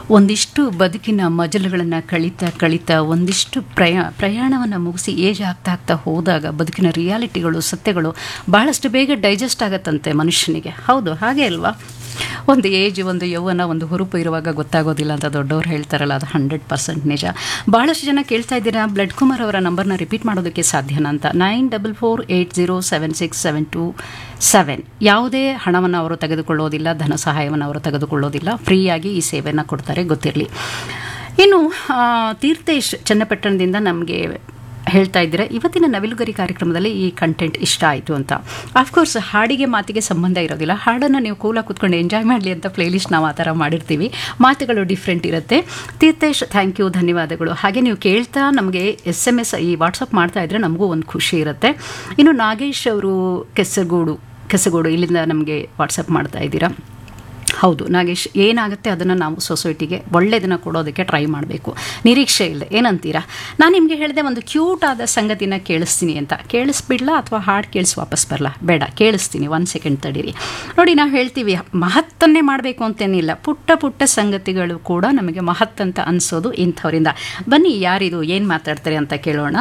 ಒಂದಿಷ್ಟು ಬದುಕಿನ ಮಜಲುಗಳನ್ನು ಕಳೀತಾ ಕಳೀತಾ ಒಂದಿಷ್ಟು ಪ್ರಯಾ ಪ್ರಯಾಣವನ್ನು ಮುಗಿಸಿ ಏಜ್ ಆಗ್ತಾ ಆಗ್ತಾ ಹೋದಾಗ ಬದುಕಿನ ರಿಯಾಲಿಟಿಗಳು ಸತ್ಯಗಳು ಭಾಳಷ್ಟು ಬೇಗ ಡೈಜೆಸ್ಟ್ ಆಗತ್ತಂತೆ ಮನುಷ್ಯನಿಗೆ ಹೌದು ಹಾಗೆ ಅಲ್ವಾ ಒಂದು ಏಜ್ ಒಂದು ಯೌವನ ಒಂದು ಹುರುಪು ಇರುವಾಗ ಗೊತ್ತಾಗೋದಿಲ್ಲ ಅಂತ ದೊಡ್ಡವ್ರು ಹೇಳ್ತಾರಲ್ಲ ಅದು ಹಂಡ್ರೆಡ್ ಪರ್ಸೆಂಟ್ ನಿಜ ಭಾಳಷ್ಟು ಜನ ಕೇಳ್ತಾ ಇದ್ದೀರಾ ಬ್ಲಡ್ ಕುಮಾರ್ ಅವರ ನಂಬರ್ನ ರಿಪೀಟ್ ಮಾಡೋದಕ್ಕೆ ಸಾಧ್ಯನಾ ಅಂತ nine double four eight zero seven six seven two seven ಯಾವುದೇ ಹಣವನ್ನು ಅವರು ತೆಗೆದುಕೊಳ್ಳೋದಿಲ್ಲ ಧನ ಸಹಾಯವನ್ನು ಅವರು ತೆಗೆದುಕೊಳ್ಳೋದಿಲ್ಲ ಫ್ರೀಯಾಗಿ ಈ ಸೇವೆಯನ್ನು ಕೊಡ್ತಾರೆ ಗೊತ್ತಿರಲಿ ಇನ್ನು ಆ, ತೀರ್ಥೇಶ್ ಚನ್ನಪಟ್ಟಣದಿಂದ ನಮಗೆ ಹೇಳ್ತಾ ಇದ್ದೀರಾ ಇವತ್ತಿನ ನವಿಲುಗರಿ ಕಾರ್ಯಕ್ರಮದಲ್ಲಿ ಈ ಕಂಟೆಂಟ್ ಇಷ್ಟ ಆಯಿತು ಅಂತ ಅಫ್ಕೋರ್ಸ್ ಹಾಡಿಗೆ ಮಾತಿಗೆ ಸಂಬಂಧ ಇರೋದಿಲ್ಲ ಹಾಡನ್ನು ನೀವು ಕೂಲಾಗಿ ಕೂತ್ಕೊಂಡು ಎಂಜಾಯ್ ಮಾಡಲಿ ಅಂತ ಪ್ಲೇಲಿಸ್ಟ್ ನಾವು ಆ ಥರ ಮಾಡಿರ್ತೀವಿ ಮಾತುಗಳು ಡಿಫ್ರೆಂಟ್ ಇರುತ್ತೆ ತೀರ್ಥೇಶ್ ಥ್ಯಾಂಕ್ ಯು ಧನ್ಯವಾದಗಳು ಹಾಗೆ ನೀವು ಕೇಳ್ತಾ ನಮಗೆ ಎಸ್ ಎಮ್ ಎಸ್ ಈ ವಾಟ್ಸಪ್ ಮಾಡ್ತಾ ಇದ್ರೆ ನಮಗೂ ಒಂದು ಖುಷಿ ಇರುತ್ತೆ ಇನ್ನು ನಾಗೇಶ್ ಅವರು ಕೆಸಗೂಡು ಕೆಸಗೂಡು ಇಲ್ಲಿಂದ ನಮಗೆ ವಾಟ್ಸಪ್ ಮಾಡ್ತಾ ಇದ್ದೀರಾ ಹೌದು ನಾಗೇಶ್ ಏನಾಗುತ್ತೆ ಅದನ್ನು ನಾವು ಸೊಸೈಟಿಗೆ ಒಳ್ಳೆಯದನ್ನು ಕೊಡೋದಕ್ಕೆ ಟ್ರೈ ಮಾಡಬೇಕು ನಿರೀಕ್ಷೆ ಇಲ್ಲದೆ ಏನಂತೀರಾ ನಾನು ನಿಮಗೆ ಹೇಳಿದೆ ಒಂದು ಕ್ಯೂಟ್ ಆದ ಸಂಗತಿನ ಕೇಳಿಸ್ತೀನಿ ಅಂತ ಕೇಳಿಸ್ಬಿಡ್ಲಾ ಅಥವಾ ಹಾಡು ಕೇಳಿಸಿ ವಾಪಸ್ ಬರಲ್ಲ ಬೇಡ ಕೇಳಿಸ್ತೀನಿ ಒಂದು ಸೆಕೆಂಡ್ ತಡೀರಿ ನೋಡಿ ನಾವು ಹೇಳ್ತೀವಿ ಮಹತ್ತನ್ನೇ ಮಾಡಬೇಕು ಅಂತೇನಿಲ್ಲ ಪುಟ್ಟ ಪುಟ್ಟ ಸಂಗತಿಗಳು ಕೂಡ ನಮಗೆ ಮಹತ್ ಅಂತ ಅನಿಸೋದು ಇಂಥವರಿಂದ ಬನ್ನಿ ಯಾರಿದು ಏನು ಮಾತಾಡ್ತಾರೆ ಅಂತ ಕೇಳೋಣ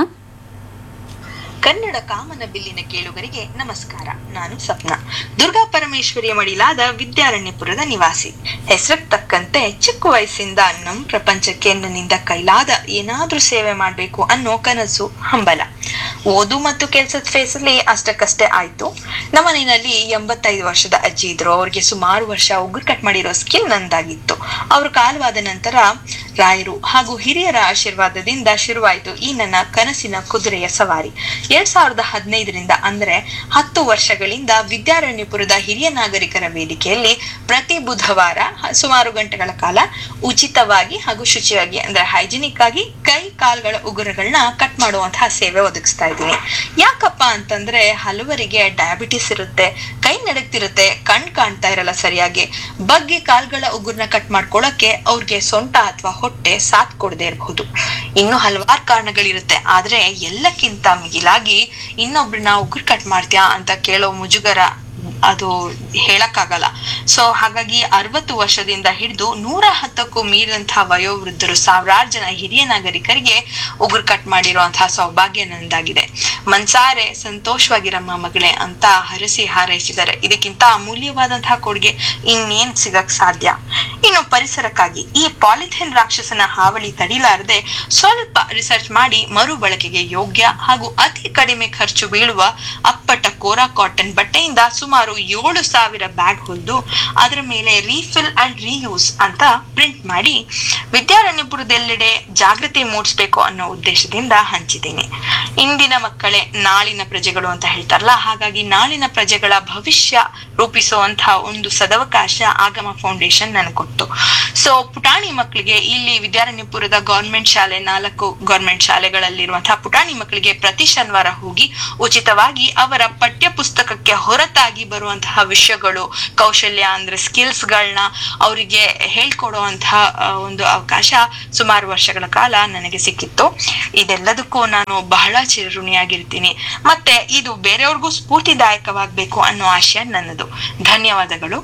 ಕನ್ನಡ ಕಾಮನ ಬಿಲ್ಲಿನ ಕೇಳುಗರಿಗೆ ನಮಸ್ಕಾರ ನಾನು ಸಪ್ನ ದುರ್ಗಾ ಪರಮೇಶ್ವರಿಯ ಮಡಿಲಾದ ವಿದ್ಯಾರಣ್ಯಪುರದ ನಿವಾಸಿ ಹೆಸರಿಗೆ ತಕ್ಕಂತೆ ಚಿಕ್ಕ ವಯಸ್ಸಿಂದ ನಮ್ ಪ್ರಪಂಚಕ್ಕೆ ನನ್ನಿಂದ ಕೈಲಾದ ಏನಾದ್ರೂ ಸೇವೆ ಮಾಡ್ಬೇಕು ಅನ್ನೋ ಕನಸು ಹಂಬಲ ಓದು ಮತ್ತು ಕೆಲ್ಸದ ಫೇಸಲ್ಲಿ ಅಷ್ಟಕ್ಕಷ್ಟೇ ಆಯ್ತು ನಮ್ಮನೆಯಲ್ಲಿ ಎಂಬತ್ತೈದು ವರ್ಷದ ಅಜ್ಜಿ ಇದ್ರು ಅವ್ರಿಗೆ ಸುಮಾರು ವರ್ಷ ಉಗುರು ಕಟ್ ಮಾಡಿರೋ ಸ್ಕಿಲ್ ನಂದಾಗಿತ್ತು ಅವ್ರ ಕಾಲವಾದ ನಂತರ ರಾಯರು ಹಾಗೂ ಹಿರಿಯರ ಆಶೀರ್ವಾದದಿಂದ ಶುರುವಾಯಿತು ಈ ನನ್ನ ಕನಸಿನ ಕುದುರೆಯ ಸವಾರಿ ಎರಡ್ ಸಾವಿರದ ಹದಿನೈದರಿಂದ ಅಂದ್ರೆ ಹತ್ತು ವರ್ಷಗಳಿಂದ ವಿದ್ಯಾರಣ್ಯಪುರದ ಹಿರಿಯ ನಾಗರಿಕರ ವೇದಿಕೆಯಲ್ಲಿ ಪ್ರತಿ ಬುಧವಾರ ಹ- ಸುಮಾರು ಗಂಟೆಗಳ ಕಾಲ ಉಚಿತವಾಗಿ ಹಾಗೂ ಶುಚಿಯಾಗಿ ಅಂದ್ರೆ ಹೈಜಿನಿಕ್ ಆಗಿ ಕೈ ಕಾಲ್ಗಳ ಉಗುರುಗಳನ್ನ ಕಟ್ ಮಾಡುವಂತಹ ಸೇವೆ ಒದಗಿಸ್ತಾ ಇದ್ದೀನಿ ಯಾಕಪ್ಪ ಅಂತಂದ್ರೆ ಹಲವರಿಗೆ ಡಯಾಬಿಟಿಸ್ ಇರುತ್ತೆ ಕೈ ನಡಕ್ತಿರುತ್ತೆ ಕಣ್ ಕಾಣ್ತಾ ಇರಲ್ಲ ಸರಿಯಾಗಿ ಬಗ್ಗೆ ಕಾಲ್ಗಳ ಉಗುರ್ನ ಕಟ್ ಮಾಡ್ಕೊಳಕ್ಕೆ ಅವ್ರಿಗೆ ಸೊಂಟ ಅಥವಾ ಹೊಟ್ಟೆ ಸಾಥ್ ಕೊಡದೆ ಇರಬಹುದು ಇನ್ನು ಹಲವಾರು ಕಾರಣಗಳಿರುತ್ತೆ ಆದ್ರೆ ಎಲ್ಲಕ್ಕಿಂತ ಮಿಗಿಲಾಗಿ ಇನ್ನೊಬ್ರನ್ನ ಉಗುರು ಕಟ್ ಮಾಡ್ತೀಯಾ ಅಂತ ಕೇಳೋ ಮುಜುಗರ ಅದು ಹೇಳಕ್ಕಾಗಲ್ಲ ಸೊ ಹಾಗಾಗಿ ಅರವತ್ತು ವರ್ಷದಿಂದ ಹಿಡಿದು ನೂರ ಹತ್ತಕ್ಕೂ ಮೀರಿದಂತಹ ವಯೋವೃದ್ಧರು ಸಾವಿರಾರು ಜನ ಹಿರಿಯ ನಾಗರಿಕರಿಗೆ ಉಗುರು ಕಟ್ ಮಾಡಿರುವಂತಹ ಸೌಭಾಗ್ಯ ನಂದಾಗಿದೆ ಮನ್ಸಾರೆ ಸಂತೋಷವಾಗಿರಮ್ಮ ಮಗಳೇ ಅಂತ ಹರಸಿ ಹಾರೈಸಿದ್ದಾರೆ ಇದಕ್ಕಿಂತ ಅಮೂಲ್ಯವಾದಂತಹ ಕೊಡುಗೆ ಇನ್ನೇನ್ ಸಿಗಕ್ ಸಾಧ್ಯ ಇನ್ನು ಪರಿಸರಕ್ಕಾಗಿ ಈ ಪಾಲಿಥಿನ್ ರಾಕ್ಷಸನ ಹಾವಳಿ ತಡಿಲಾರದೆ ಸ್ವಲ್ಪ ರಿಸರ್ಚ್ ಮಾಡಿ ಮರು ಬಳಕೆಗೆ ಯೋಗ್ಯ ಹಾಗೂ ಅತಿ ಕಡಿಮೆ ಖರ್ಚು ಬೀಳುವ ಅಪ್ಪಟ ಕೋರಾ ಕಾಟನ್ ಬಟ್ಟೆಯಿಂದ ಸುಮಾರು ಏಳು ಸಾವಿರ ಬ್ಯಾಗ್ ಹೊಲಿದು ಅದರ ಮೇಲೆ ರೀಫಿಲ್ ಅಂಡ್ ರೀಯೂಸ್ ಅಂತ ಪ್ರಿಂಟ್ ಮಾಡಿ ವಿದ್ಯಾರಣ್ಯಪುರದೆಲ್ಲೆಡೆ ಜಾಗೃತಿ ಮೂಡಿಸ್ಬೇಕು ಅನ್ನೋ ಉದ್ದೇಶದಿಂದ ಹಂಚಿದ್ದೀನಿ ಇಂದಿನ ಮಕ್ಕಳೇ ನಾಳಿನ ಪ್ರಜೆಗಳು ಅಂತ ಹೇಳ್ತಾರಲ್ಲ ಹಾಗಾಗಿ ನಾಳಿನ ಪ್ರಜೆಗಳ ಭವಿಷ್ಯ ರೂಪಿಸುವಂತಹ ಒಂದು ಸದವಕಾಶ ಆಗಮ ಫೌಂಡೇಶನ್ ನನಗೆ ಕೊಟ್ಟು ಸೊ ಪುಟಾಣಿ ಮಕ್ಕಳಿಗೆ ಇಲ್ಲಿ ವಿದ್ಯಾರಣ್ಯಪುರದ ಗೌರ್ಮೆಂಟ್ ಶಾಲೆ ನಾಲ್ಕು ಗೌರ್ಮೆಂಟ್ ಶಾಲೆಗಳಲ್ಲಿರುವಂತಹ ಪುಟಾಣಿ ಮಕ್ಕಳಿಗೆ ಪ್ರತಿ ಶನಿವಾರ ಹೋಗಿ ಉಚಿತವಾಗಿ ಅವರ ಪಠ್ಯ ಪುಸ್ತಕಕ್ಕೆ ಹೊರತಾಗಿ ಬರುವಂತಹ ವಿಷಯಗಳು ಕೌಶಲ್ಯ ಅಂದ್ರೆ ಸ್ಕಿಲ್ಸ್ ಗಳನ್ನ ಅವರಿಗೆ ಹೇಳ್ಕೊಡುವಂತಹ ಆ, ಒಂದು ಅವಕಾಶ ಸುಮಾರು ವರ್ಷಗಳ ಕಾಲ ನನಗೆ ಸಿಕ್ಕಿತ್ತು ಇದೆಲ್ಲದಕ್ಕೂ ನಾನು ಬಹಳ ಚಿರಋಣಿಯಾಗಿರ್ತೀನಿ ಮತ್ತೆ ಇದು ಬೇರೆಯವ್ರಿಗೂ ಸ್ಫೂರ್ತಿದಾಯಕವಾಗಬೇಕು ಅನ್ನೋ ಆಶಯ ನನ್ನದು ಧನ್ಯವಾದಗಳು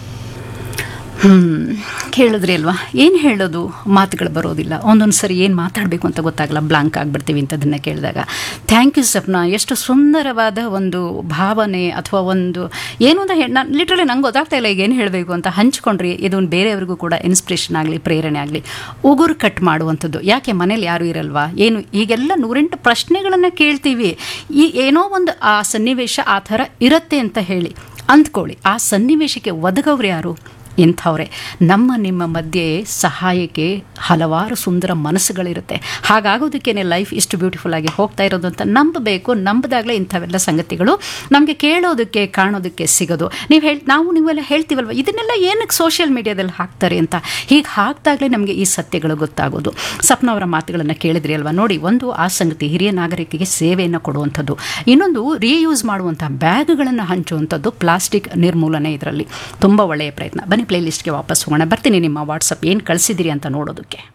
ಹ್ಮ್ ಕೇಳಿದ್ರಿ ಅಲ್ವಾ ಏನು ಹೇಳೋದು ಮಾತುಗಳು ಬರೋದಿಲ್ಲ ಒಂದೊಂದು ಸರಿ ಏನು ಮಾತಾಡಬೇಕು ಅಂತ ಗೊತ್ತಾಗಲ್ಲ ಬ್ಲಾಂಕ್ ಆಗಿಬಿಡ್ತೀವಿ ಇಂಥದನ್ನು ಕೇಳಿದಾಗ ಥ್ಯಾಂಕ್ ಯು ಸಪ್ನ ಎಷ್ಟು ಸುಂದರವಾದ ಒಂದು ಭಾವನೆ ಅಥವಾ ಒಂದು ಏನು ಅಂತ ಹೇಳಿ ನಾನು ಲಿಟ್ರಲಿ ನಂಗೆ ಗೊತ್ತಾಗ್ತಾ ಇಲ್ಲ ಈಗ ಏನು ಹೇಳಬೇಕು ಅಂತ ಹಂಚ್ಕೊಂಡ್ರಿ ಇದು ಬೇರೆಯವ್ರಿಗೂ ಕೂಡ ಇನ್ಸ್ಪಿರೇಷನ್ ಆಗಲಿ ಪ್ರೇರಣೆ ಆಗಲಿ ಉಗುರು ಕಟ್ ಮಾಡುವಂಥದ್ದು ಯಾಕೆ ಮನೇಲಿ ಯಾರೂ ಇರಲ್ವಾ ಏನು ಈಗೆಲ್ಲ ನೂರೆಂಟು ಪ್ರಶ್ನೆಗಳನ್ನು ಕೇಳ್ತೀವಿ ಈ ಏನೋ ಒಂದು ಆ ಸನ್ನಿವೇಶ ಆ ಥರ ಇರುತ್ತೆ ಅಂತ ಹೇಳಿ ಅಂದ್ಕೊಳ್ಳಿ ಆ ಸನ್ನಿವೇಶಕ್ಕೆ ಒದಗವ್ರು ಯಾರು ಇಂಥವ್ರೆ ನಮ್ಮ ನಿಮ್ಮ ಮಧ್ಯೆ ಸಹಾಯಕ್ಕೆ ಹಲವಾರು ಸುಂದರ ಮನಸ್ಸುಗಳಿರುತ್ತೆ ಹಾಗಾಗೋದಕ್ಕೇನೆ ಲೈಫ್ ಇಷ್ಟು ಬ್ಯೂಟಿಫುಲ್ ಆಗಿ ಹೋಗ್ತಾ ಇರೋದು ಅಂತ ನಂಬಬೇಕು ನಂಬದಾಗಲೇ ಇಂಥವೆಲ್ಲ ಸಂಗತಿಗಳು ನಮಗೆ ಕೇಳೋದಕ್ಕೆ ಕಾಣೋದಕ್ಕೆ ಸಿಗೋದು ನೀವು ಹೇಳಿ ನಾವು ನೀವೆಲ್ಲ ಹೇಳ್ತೀವಲ್ವ ಇದನ್ನೆಲ್ಲ ಏನಕ್ಕೆ ಸೋಷಿಯಲ್ ಮೀಡಿಯಾದಲ್ಲಿ ಹಾಕ್ತಾರೆ ಅಂತ ಹೀಗೆ ಹಾಕ್ದಾಗಲೇ ನಮಗೆ ಈ ಸತ್ಯಗಳು ಗೊತ್ತಾಗೋದು ಸಪ್ನ ಅವರ ಮಾತುಗಳನ್ನು ಕೇಳಿದ್ರಿ ಅಲ್ವಾ ನೋಡಿ ಒಂದು ಆ ಸಂಗತಿ ಹಿರಿಯ ನಾಗರಿಕರಿಗೆ ಸೇವೆಯನ್ನು ಕೊಡುವಂಥದ್ದು ಇನ್ನೊಂದು ರೀಯೂಸ್ ಮಾಡುವಂಥ ಬ್ಯಾಗ್ಗಳನ್ನು ಹಂಚುವಂಥದ್ದು ಪ್ಲಾಸ್ಟಿಕ್ ನಿರ್ಮೂಲನೆ ಇದರಲ್ಲಿ ತುಂಬ ಒಳ್ಳೆಯ ಪ್ರಯತ್ನ ಬನ್ನಿ ಪ್ಲೇಲಿಸ್ಟ್ಗೆ ವಾಪಸ್ ಹೋಗೋಣ ಬರ್ತೀನಿ ನಿಮ್ಮ ವಾಟ್ಸಪ್ ಏನು ಕಳಿಸಿದಿರಿ ಅಂತ ನೋಡೋದಕ್ಕೆ